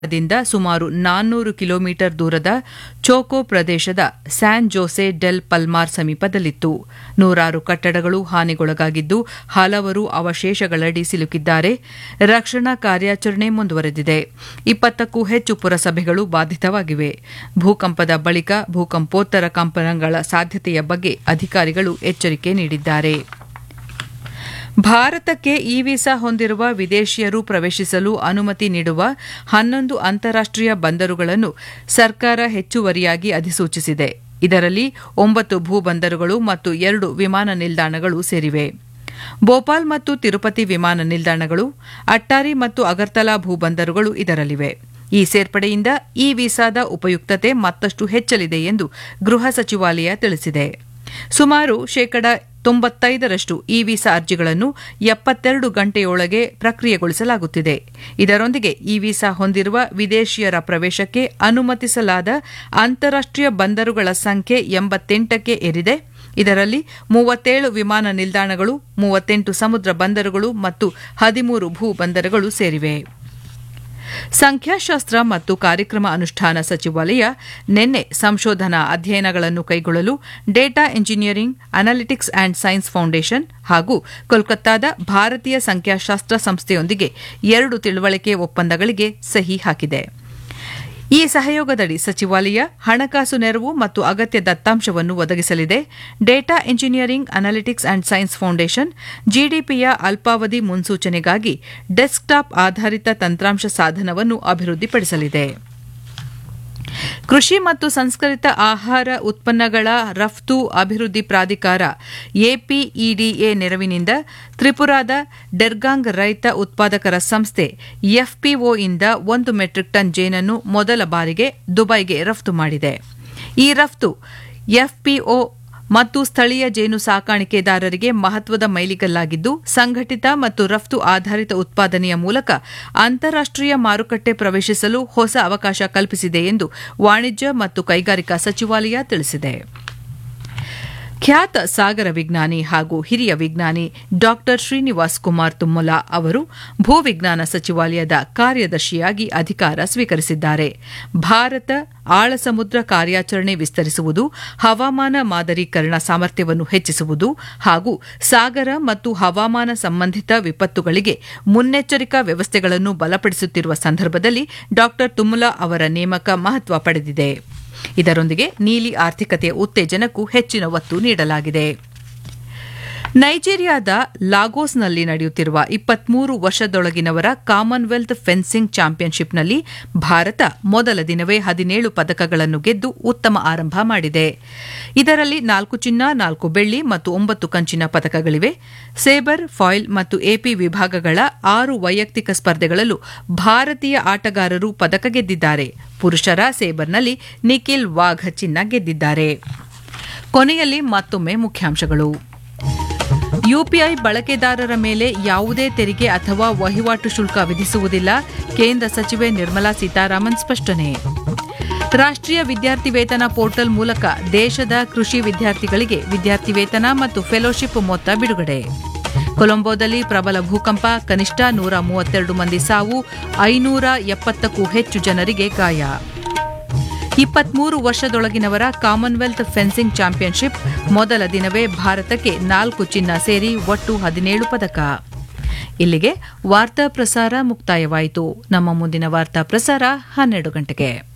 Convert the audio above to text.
ದಿಂದ ಸುಮಾರು ನಾನ್ನೂರು ಕಿಲೋಮೀಟರ್ ದೂರದ ಚೋಕೋ ಪ್ರದೇಶದ ಸ್ಯಾನ್ ಜೋಸೆ ಡೆಲ್ ಪಲ್ಮಾರ್ ಸಮೀಪದಲ್ಲಿತ್ತು ನೂರಾರು ಕಟ್ಟಡಗಳು ಹಾನಿಗೊಳಗಾಗಿದ್ದು ಹಲವರು ಅವಶೇಷಗಳಡಿ ಸಿಲುಕಿದ್ದಾರೆ ರಕ್ಷಣಾ ಕಾರ್ಯಾಚರಣೆ ಮುಂದುವರೆದಿದೆ ಇಪ್ಪತ್ತಕ್ಕೂ ಹೆಚ್ಚು ಪುರಸಭೆಗಳು ಬಾಧಿತವಾಗಿವೆ ಭೂಕಂಪದ ಬಳಿಕ ಭೂಕಂಪೋತ್ತರ ಕಂಪನಗಳ ಸಾಧ್ಯತೆಯ ಬಗ್ಗೆ ಅಧಿಕಾರಿಗಳು ಎಚ್ಚರಿಕೆ ನೀಡಿದ್ದಾರೆ ಭಾರತಕ್ಕೆ ಇ ವೀಸಾ ಹೊಂದಿರುವ ವಿದೇಶಿಯರು ಪ್ರವೇಶಿಸಲು ಅನುಮತಿ ನೀಡುವ ಹನ್ನೊಂದು ಅಂತಾರಾಷ್ಟೀಯ ಬಂದರುಗಳನ್ನು ಸರ್ಕಾರ ಹೆಚ್ಚುವರಿಯಾಗಿ ಅಧಿಸೂಚಿಸಿದೆ ಇದರಲ್ಲಿ ಒಂಬತ್ತು ಭೂ ಬಂದರುಗಳು ಮತ್ತು ಎರಡು ವಿಮಾನ ನಿಲ್ದಾಣಗಳು ಸೇರಿವೆ ಭೋಪಾಲ್ ಮತ್ತು ತಿರುಪತಿ ವಿಮಾನ ನಿಲ್ದಾಣಗಳು ಅಟ್ಟಾರಿ ಮತ್ತು ಅಗರ್ತಲಾ ಭೂ ಬಂದರುಗಳು ಇದರಲ್ಲಿವೆ ಈ ಸೇರ್ಪಡೆಯಿಂದ ಇ ವೀಸಾದ ಉಪಯುಕ್ತತೆ ಮತ್ತಷ್ಟು ಹೆಚ್ಚಲಿದೆ ಎಂದು ಗೃಹ ಸಚಿವಾಲಯ ತಿಳಿಸಿದೆ ಸುಮಾರು ಶೇಕಡ ತೊಂಬತ್ತೈದರಷ್ಟು ಇ ವೀಸಾ ಅರ್ಜಿಗಳನ್ನು ಎಪ್ಪತ್ತೆರಡು ಗಂಟೆಯೊಳಗೆ ಪ್ರಕ್ರಿಯೆಗೊಳಿಸಲಾಗುತ್ತಿದೆ ಇದರೊಂದಿಗೆ ಇ ವೀಸಾ ಹೊಂದಿರುವ ವಿದೇಶಿಯರ ಪ್ರವೇಶಕ್ಕೆ ಅನುಮತಿಸಲಾದ ಅಂತಾರಾಷ್ಟೀಯ ಬಂದರುಗಳ ಸಂಖ್ಯೆ ಎಂಬತ್ತೆಂಟಕ್ಕೆ ಏರಿದೆ ಇದರಲ್ಲಿ ಮೂವತ್ತೇಳು ವಿಮಾನ ನಿಲ್ದಾಣಗಳು ಮೂವತ್ತೆಂಟು ಸಮುದ್ರ ಬಂದರುಗಳು ಮತ್ತು ಹದಿಮೂರು ಭೂ ಬಂದರುಗಳು ಸೇರಿವೆ ಸಂಖ್ಯಾಶಾಸ್ತ್ರ ಮತ್ತು ಕಾರ್ಯಕ್ರಮ ಅನುಷ್ಠಾನ ಸಚಿವಾಲಯ ನಿನ್ನೆ ಸಂಶೋಧನಾ ಅಧ್ಯಯನಗಳನ್ನು ಕೈಗೊಳ್ಳಲು data engineering analytics and science foundation ಹಾಗೂ ಕೋಲ್ಕತ್ತಾದ ಭಾರತೀಯ ಸಂಖ್ಯಾಶಾಸ್ತ್ರ ಸಂಸ್ಥೆಯೊಂದಿಗೆ ಎರಡು ತಿಳುವಳಿಕೆ ಒಪ್ಪಂದಗಳಿಗೆ ಸಹಿ ಹಾಕಿದೆ ಈ ಸಹಯೋಗದಡಿ ಸಚಿವಾಲಯ ಹಣಕಾಸು ನೆರವು ಮತ್ತು ಅಗತ್ಯ ದತ್ತಾಂಶವನ್ನು ಒದಗಿಸಲಿದೆ data engineering analytics and science foundation ಜಿಡಿಪಿಯ ಅಲ್ಪಾವಧಿ ಮುನ್ಸೂಚನೆಗಾಗಿ ಡೆಸ್ಕ್ಟಾಪ್ ಆಧಾರಿತ ತಂತ್ರಾಂಶ ಸಾಧನವನ್ನು ಅಭಿವೃದ್ಧಿಪಡಿಸಲಿದೆ ಕೃಷಿ ಮತ್ತು ಸಂಸ್ಕರಿತ ಆಹಾರ ಉತ್ಪನ್ನಗಳ ರಫ್ತು ಅಭಿವೃದ್ಧಿ ಪ್ರಾಧಿಕಾರ ಎಪಿಇಡಿಎ ನೆರವಿನಿಂದ ತ್ರಿಪುರಾದ ಡೆರ್ಗಾಂಗ್ ರೈತ ಉತ್ಪಾದಕರ ಸಂಸ್ಥೆ ಎಫ್ಪಿಒಯಿಂದ ಒಂದು ಮೆಟ್ರಿಕ್ ಟನ್ ಜೇನನ್ನು ಮೊದಲ ಬಾರಿಗೆ ದುಬೈಗೆ ರಫ್ತು ಮಾಡಿದೆ ಈ ರಫ್ತು ಎಫ್ಪಿಒ ಮತ್ತು ಸ್ಥಳೀಯ ಜೇನು ಸಾಕಾಣಿಕೆದಾರರಿಗೆ ಮಹತ್ವದ ಮೈಲಿಗಲ್ಲಾಗಿದ್ದು ಸಂಘಟಿತ ಮತ್ತು ರಫ್ತು ಆಧಾರಿತ ಉತ್ಪಾದನೆಯ ಮೂಲಕ ಅಂತಾರಾಷ್ಟೀಯ ಮಾರುಕಟ್ಟೆ ಪ್ರವೇಶಿಸಲು ಹೊಸ ಅವಕಾಶ ಕಲ್ಪಿಸಿದೆ ಎಂದು ವಾಣಿಜ್ಯ ಮತ್ತು ಕೈಗಾರಿಕಾ ಸಚಿವಾಲಯ ತಿಳಿಸಿದೆ ಖ್ಯಾತ ಸಾಗರ ವಿಜ್ಞಾನಿ ಹಾಗೂ ಹಿರಿಯ ವಿಜ್ಞಾನಿ ಡಾ ಶ್ರೀನಿವಾಸ್ ಕುಮಾರ್ ತುಮ್ಮಲ ಅವರು ಭೂವಿಜ್ಞಾನ ಸಚಿವಾಲಯದ ಕಾರ್ಯದರ್ಶಿಯಾಗಿ ಅಧಿಕಾರ ಸ್ವೀಕರಿಸಿದ್ದಾರೆ ಭಾರತ ಆಳ ಸಮುದ್ರ ಕಾರ್ಯಾಚರಣೆ ವಿಸ್ತರಿಸುವುದು ಹವಾಮಾನ ಮಾದರೀಕರಣ ಸಾಮರ್ಥ್ಯವನ್ನು ಹೆಚ್ಚಿಸುವುದು ಹಾಗೂ ಸಾಗರ ಮತ್ತು ಹವಾಮಾನ ಸಂಬಂಧಿತ ವಿಪತ್ತುಗಳಿಗೆ ಮುನ್ನೆಚ್ಚರಿಕಾ ವ್ಯವಸ್ಥೆಗಳನ್ನು ಬಲಪಡಿಸುತ್ತಿರುವ ಸಂದರ್ಭದಲ್ಲಿ ಡಾ ತುಮ್ಮಲ ಅವರ ನೇಮಕ ಮಹತ್ವ ಪಡೆದಿದೆ ಇದರೊಂದಿಗೆ ನೀಲಿ ಆರ್ಥಿಕತೆಯ ಉತ್ತೇಜನಕ್ಕೂ ಹೆಚ್ಚಿನ ಒತ್ತು ನೀಡಲಾಗಿದೆ ನೈಜೀರಿಯಾದ ಲಾಗೋಸ್ನಲ್ಲಿ ನಡೆಯುತ್ತಿರುವ ಇಪ್ಪತ್ಮೂರು ವರ್ಷದೊಳಗಿನವರ ಕಾಮನ್ವೆಲ್ತ್ ಫೆನ್ಸಿಂಗ್ ಚಾಂಪಿಯನ್ಶಿಪ್ನಲ್ಲಿ ಭಾರತ ಮೊದಲ ದಿನವೇ ಹದಿನೇಳು ಪದಕಗಳನ್ನು ಗೆದ್ದು ಉತ್ತಮ ಆರಂಭ ಮಾಡಿದೆ ಇದರಲ್ಲಿ ನಾಲ್ಕು ಚಿನ್ನ ನಾಲ್ಕು ಬೆಳ್ಳಿ ಮತ್ತು ಒಂಬತ್ತು ಕಂಚಿನ ಪದಕಗಳಿವೆ ಸೇಬರ್ ಫಾಯಿಲ್ ಮತ್ತು ಎಪಿ ವಿಭಾಗಗಳ ಆರು ವೈಯಕ್ತಿಕ ಸ್ಪರ್ಧೆಗಳಲ್ಲೂ ಭಾರತೀಯ ಆಟಗಾರರು ಪದಕ ಗೆದ್ದಿದ್ದಾರೆ ಪುರುಷರ ಸೇಬರ್ನಲ್ಲಿ ನಿಖಿಲ್ ವಾಘ್ ಚಿನ್ನ ಗೆದ್ದಿದ್ದಾರೆ ಕೊನೆಯಲ್ಲಿ ಮತ್ತೊಮ್ಮೆ ಮುಖ್ಯಾಂಶಗಳು ಯುಪಿಐ ಬಳಕೆದಾರರ ಮೇಲೆ ಯಾವುದೇ ತೆರಿಗೆ ಅಥವಾ ವಹಿವಾಟು ಶುಲ್ಕ ವಿಧಿಸುವುದಿಲ್ಲ ಕೇಂದ್ರ ಸಚಿವೆ ನಿರ್ಮಲಾ ಸೀತಾರಾಮನ್ ಸ್ಪಷ್ಟನೆ ರಾಷ್ಟ್ರೀಯ ವಿದ್ಯಾರ್ಥಿ ವೇತನ ಪೋರ್ಟಲ್ ಮೂಲಕ ದೇಶದ ಕೃಷಿ ವಿದ್ಯಾರ್ಥಿಗಳಿಗೆ ವಿದ್ಯಾರ್ಥಿ ವೇತನ ಮತ್ತು ಫೆಲೋಶಿಪ್ ಮೊತ್ತ ಬಿಡುಗಡೆ ಕೊಲಂಬೋದಲ್ಲಿ ಪ್ರಬಲ ಭೂಕಂಪ ಕನಿಷ್ಠ ನೂರ ಮೂವತ್ತೆರಡು ಮಂದಿ ಸಾವು ಐನೂರ ಎಪ್ಪತ್ತಕ್ಕೂ ಹೆಚ್ಚು ಜನರಿಗೆ ಗಾಯ ಇಪ್ಪತ್ಮೂರು ವರ್ಷದೊಳಗಿನವರ ಕಾಮನ್ವೆಲ್ತ್ ಫೆನ್ಸಿಂಗ್ ಚಾಂಪಿಯನ್ಶಿಪ್ ಮೊದಲ ದಿನವೇ ಭಾರತಕ್ಕೆ ನಾಲ್ಕು ಚಿನ್ನ ಸೇರಿ ಒಟ್ಟು ಹದಿನೇಳು ಪದಕ ಇಲ್ಲಿಗೆ ವಾರ್ತಾ ಪ್ರಸಾರ ಮುಕ್ತಾಯವಾಯಿತು ನಮ್ಮ ಮುಂದಿನ ವಾರ್ತಾ ಪ್ರಸಾರ ಹನ್ನೆರಡು ಗಂಟೆಗೆ